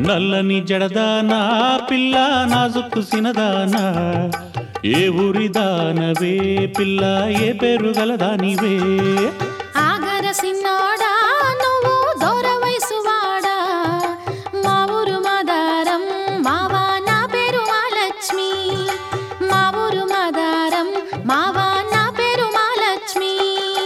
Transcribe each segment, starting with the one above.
నల్లని జడదానా పిల్ల నాజుక్కు సినదానా ఏ ఊరి దానవే పిల్ల ఏ పేరు గలదానివే ఆగర సిన్నోడా నువ్వు దూర వయసు వాడా మా ఊరు మాదారం మావా నా పేరు మహాలక్ష్మి మా ఊరు మాదారం మావా నా పేరు మహాలక్ష్మి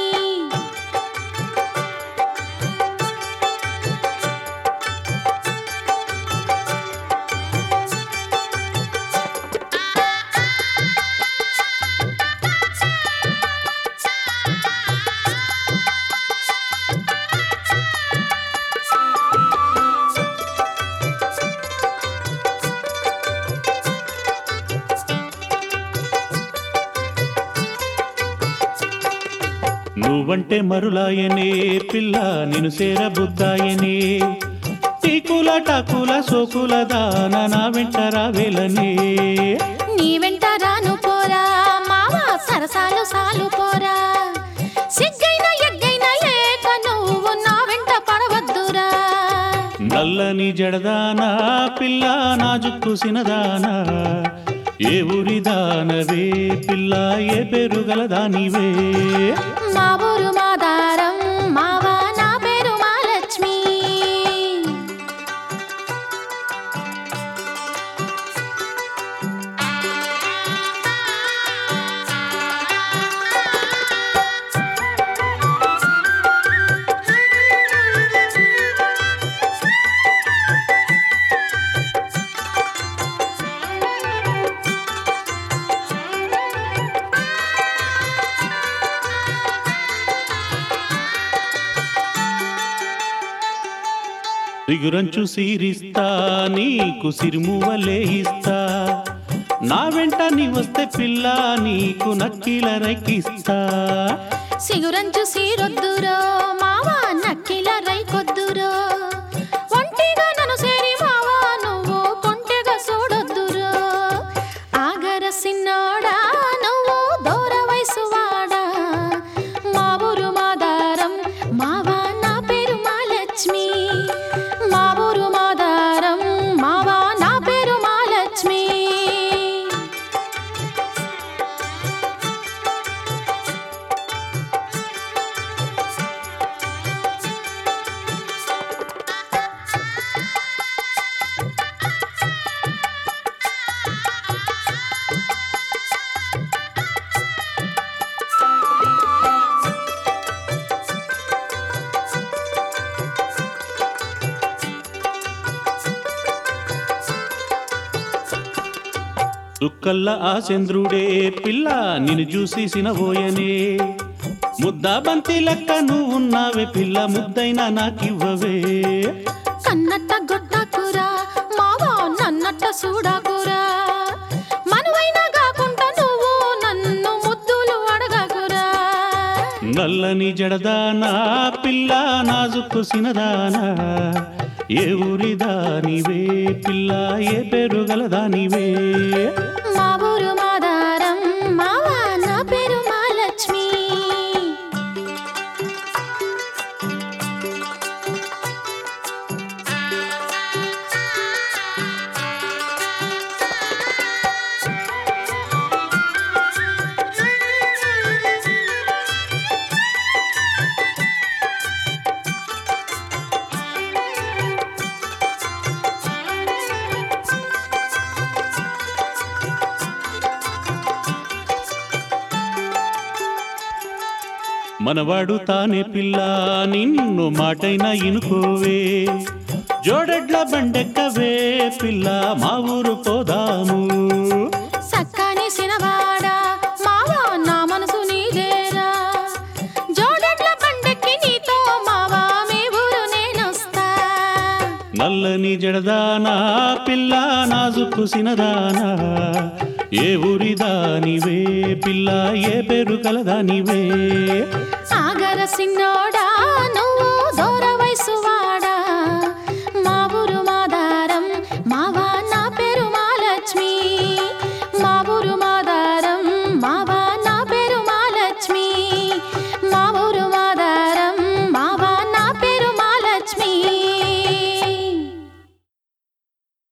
నువ్వంటే మరులాయనే పిల్ల నిన్ను సేరబుద్దాయనే టీకుల టాకుల సోకుల దాన నా వెంట రావేలనే నీ వెంట రాను పోరా మావా సరసాలు సాలు పోరా సిగ్గైన ఎగ్గైన లేక నువ్వు నా వెంట పడవద్దురా నల్లని జడదానా పిల్ల నాజుక్కు సినదానా ఏ ఊరి దానవే పిల్ల ఏ పేరు గలదానివే మా ఊరు మాదారం మావా నా పేరు మహాలక్ష్మి దిగురంచు సీరిస్తా నీకు సిరిమువలే ఇస్తా నా వెంట నీ వస్తే పిల్ల నీకు నక్కిల రైకిస్తా సిగురంచు సీరొద్దురో మావా నక్కిల రైకొద్దురో ఒంటిగా నన్ను సేరి మావా నువ్వు కొంటెగా చూడొద్దురో ఆగర సిన్నోడా నువ్వు దూర వయసు వాడా మా ఊరు మాదారం మావా నా పేరు మహాలక్ష్మి మా ఊరు మాదారం మావా నా పేరు మహాలక్ష్మి దుక్కల్ల ఆ చంద్రుడే పిల్ల నిన్ను చూసి సినబోయనే ముద్దా బంతి లెక్క నువ్వు ఉన్నావే పిల్ల ముద్దైనా నాకివ్వవే కన్నట్ట గొట్టకురా మావా నన్నట్ట చూడకురా మనువైనా కాకుండా నువ్వు నన్ను ముద్దులు అడగకురా నల్లని జడదానా పిల్ల నాజుక్కు సినదానా ఏ ఊరి దానివే పిల్ల ఏ పేరు గలదానివే మా ఊరు మాదారం మావా నా పేరు మహాలక్ష్మి మనవాడు తానే పిల్ల నిన్ను మాటైనా ఇనుకోవే జోడెడ్ల బండెక్కవే పిల్ల మా ఊరు పోదాము సక్కని సినవాడా మావా నా మనసు నీదేరా జోడెడ్ల పండక్కి నీతో మావా మీ ఊరు నేనొస్తా నల్లని జడదానా పిల్ల నాజుక్కు సినదానా ఏ ఊరి దానివే పిల్ల ఏ పేరు కలదానివే సాగర సిన్నోడా